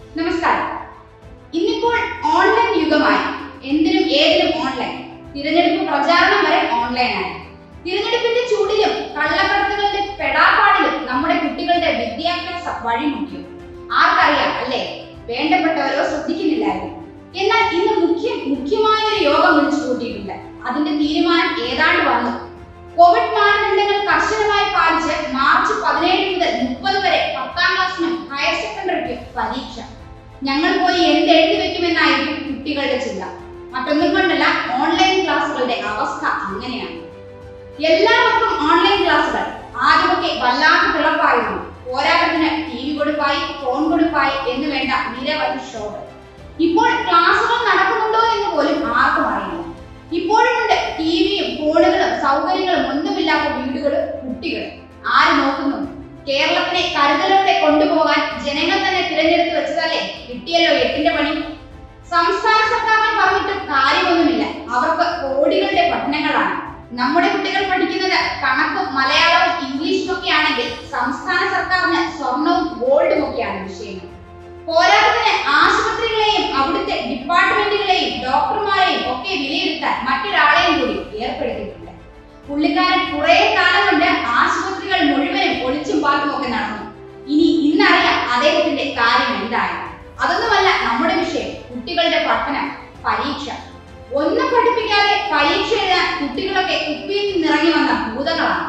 നമസ്കാരം ഇന്നിപ്പോൾ ഓൺലൈൻ യുഗമായി എന്തിനും ഏതിനും ഓൺലൈൻ തിരഞ്ഞെടുപ്പ് പ്രചാരണം വരെ ഓൺലൈനായി തിരഞ്ഞെടുപ്പിന്റെ ചൂടിലും കള്ളക്കടത്തുകളുടെ പെടാപ്പാടിലും നമ്മുടെ കുട്ടികളുടെ വിദ്യാഭ്യാസ വഴിമുട്ടിയും ആർക്കറിയാം അല്ലേ വേണ്ടപ്പെട്ടവരോ ശ്രദ്ധിക്കുന്നില്ലായിരുന്നു എന്നാൽ ഇന്ന് മുഖ്യ മുഖ്യമായ ഒരു യോഗം വിളിച്ചു കൂട്ടിയിട്ടുണ്ട് അതിന്റെ തീരുമാനം ഏതാണ്ട് വന്നു കോവിഡ് മാനദണ്ഡങ്ങൾ കർശനമായി പാലിച്ച് മാർച്ച് പതിനേഴ് മുതൽ മുപ്പത് വരെ പത്താം ക്ലാസ്സിനും ഹയർ സെക്കൻഡറിക്കും പരീക്ഷ ഞങ്ങൾ പോയി എന്ത് എഴുതി വെക്കുമെന്നായിരിക്കും കുട്ടികളുടെ ചിന്ത മറ്റൊന്നും കൊണ്ടല്ല ഓൺലൈൻ ക്ലാസ്സുകളുടെ അവസ്ഥ അങ്ങനെയാണ് എല്ലാവർക്കും ഓൺലൈൻ ക്ലാസ്സുകൾ ആദ്യമൊക്കെ വല്ലാത്ത തിളപ്പായിരുന്നു പോരാട്ടത്തിന് ടി വി കൊടുപ്പായി ഫോൺ കൊടുപ്പായി എന്ന് വേണ്ട നിരവധി ഷോകൾ ഇപ്പോൾ ക്ലാസ്സുകൾ നടക്കുന്നുണ്ടോ എന്ന് പോലും ആർക്കും അറിയില്ല ഇപ്പോഴുമുണ്ട് ടിവിയും ഫോണുകളും സൗകര്യങ്ങളും ഒന്നുമില്ലാത്ത വീടുകളും കുട്ടികളും ആര് നോക്കുന്നു കേരളത്തിനെ കരുതലോടെ കൊണ്ടുപോകാൻ ജനങ്ങൾ തന്നെ തിരഞ്ഞെടുത്ത് വെച്ചതല്ലേ കിട്ടിയല്ലോ എട്ടിന്റെ പണി സംസ്ഥാന സർക്കാരിനെ പറഞ്ഞിട്ട് കാര്യമൊന്നുമില്ല അവർക്ക് കോടികളുടെ പഠനങ്ങളാണ് നമ്മുടെ കുട്ടികൾ പഠിക്കുന്നത് കണക്കും മലയാളവും ഇംഗ്ലീഷും ഒക്കെ ആണെങ്കിൽ സംസ്ഥാന സർക്കാരിന് സ്വർണവും ഗോൾഡും ഒക്കെയാണ് വിഷയങ്ങൾ പോരാട്ടത്തിന് ആശുപത്രികളെയും അവിടുത്തെ ഡിപ്പാർട്ട്മെന്റുകളെയും ഡോക്ടർമാരെയും ഒക്കെ വിലയിരുത്താൻ മറ്റൊരാളെയും കൂടി ഏർപ്പെടുത്തിയിട്ടുണ്ട് പുള്ളിക്കാരൻ കുറെ കാലം കൊണ്ട് ആശുപത്രികൾ മുഴുവനും ഒളിച്ചും പാട്ടും ഒക്കെ നടന്നു ഇനി ഇന്നറിയാം അദ്ദേഹത്തിന്റെ കാര്യം എന്തായാലും അതൊന്നുമല്ല നമ്മുടെ വിഷയം കുട്ടികളുടെ പഠനം പരീക്ഷ ഒന്നും പഠിപ്പിക്കാതെ പരീക്ഷ എഴുതാൻ കുട്ടികളൊക്കെ കുപ്പിയിൽ നിന്നിറങ്ങി വന്ന ഭൂതങ്ങളാണ്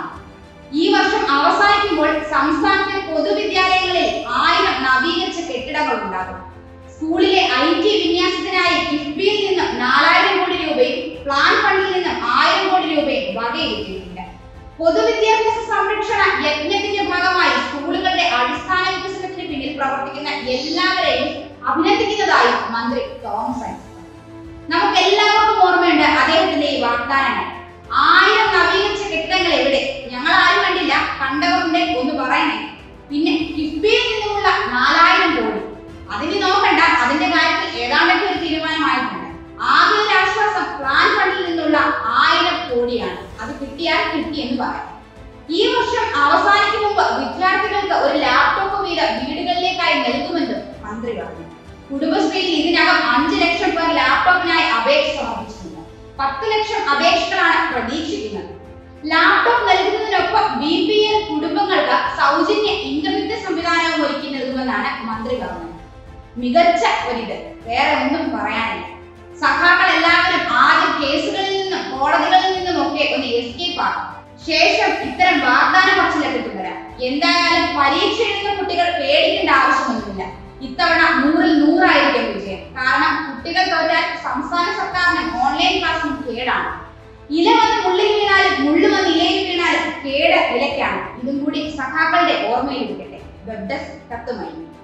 ഈ വർഷം അവസാനിക്കുമ്പോൾ സംസ്ഥാനത്തെ പൊതുവിദ്യാലയങ്ങളിൽ ആയിരം നവീകരിച്ച കെട്ടിടങ്ങൾ ഉണ്ടാകും സ്കൂളിലെ ഐ ടി വിന്യാസത്തിനായി കിഫ്ബിയിൽ നിന്ന് നാലായിരം കോടി രൂപയും പ്ലാൻ ഫണ്ടിൽ നിന്ന് ആയിരം കോടി രൂപയും വകയിരുത്തിയിട്ടുണ്ട് പൊതുവിദ്യാഭ്യാസ സംരക്ഷണ യജ്ഞത്തിന്റെ ഭാഗമായി സ്കൂളുകളുടെ അടിസ്ഥാന വികസനത്തിന് പിന്നിൽ പ്രവർത്തിക്കുന്ന എല്ലാവരെയും അഭിനന്ദിക്കുന്നതായി മന്ത്രി തോമസ് ഐസക് നമുക്ക് എല്ലാവർക്കും ഓർമ്മയുണ്ട് അദ്ദേഹത്തിന്റെ ഈ വാഗ്ദാനങ്ങൾ ആയിരം നവീകരിച്ച കെട്ടിടങ്ങൾ എവിടെ ഞങ്ങൾ ആരും കണ്ടില്ല കണ്ടവരുടെ ഒന്ന് പറയണേ പിന്നെ കിഫ്ബിയിൽ നിന്നുമുള്ള നാലായിരം കോടി അതിന് നോക്കണ്ട അതിന്റെ കാര്യത്തിൽ ഏതാണ്ടൊക്കെ ഒരു തീരുമാനമായിട്ടുണ്ട് ആകെ ഒരു ആശ്വാസം പ്ലാൻ ഫണ്ടിൽ നിന്നുള്ള ആയിരം കോടിയാണ് അത് കിട്ടിയാൽ കിട്ടി എന്ന് പറയാം ഈ വർഷം അവസാനിക്കും മുമ്പ് വിദ്യാർത്ഥികൾക്ക് ഒരു ലാപ്ടോപ്പ് വീതം വീടുകളിലേക്കായി നൽകുമെന്നും മന്ത്രി പറഞ്ഞു കുടുംബശ്രീയിൽ ഇതിനകം അഞ്ച് ലക്ഷം പേർ ലാപ്ടോപ്പിനായി അപേക്ഷ സമർപ്പിച്ചിട്ടുണ്ട് പത്ത് ലക്ഷം അപേക്ഷകളാണ് പ്രതീക്ഷിക്കുന്നത് ലാപ്ടോപ്പ് നൽകുന്നതിനൊപ്പം ബി പി എൽ കുടുംബങ്ങൾക്ക് സൗജന്യ ഇന്റർനെറ്റ് സംവിധാനവും ഒരുക്കി നൽകുമെന്നാണ് മന്ത്രി പറഞ്ഞത് മികച്ച ഒരിത് വേറെ ഒന്നും പറയാനില്ല സഖാക്കൾ എല്ലാവരും ആദ്യം കേസുകളിൽ നിന്നും കോടതികളിൽ നിന്നും ഒക്കെ ഒന്ന് എസ്കേപ്പ് ആകും ശേഷം ഇത്തരം വാഗ്ദാന പറച്ചിലൊക്കെ തുടരാം എന്തായാലും പരീക്ഷ എഴുതുന്ന കുട്ടികൾ പേടിക്കേണ്ട ആവശ്യമൊന്നുമില്ല ഇത്തവണ നൂറിൽ നൂറായിരിക്കും വിജയം കാരണം കുട്ടികൾ തോറ്റാൽ സംസ്ഥാന സർക്കാരിന് ഓൺലൈൻ ക്ലാസ്സും കേടാണ് ഇല വന്ന് മുള്ളിൽ വീണാലും മുള്ളു വന്ന് ഇലയിൽ വീണാലും കേട് ഇലയ്ക്കാണ് ഇതും കൂടി സഖാക്കളുടെ ഓർമ്മയിൽ ഇരിക്കട്ടെ വെബ് ഡെസ്ക് കത്തുമായി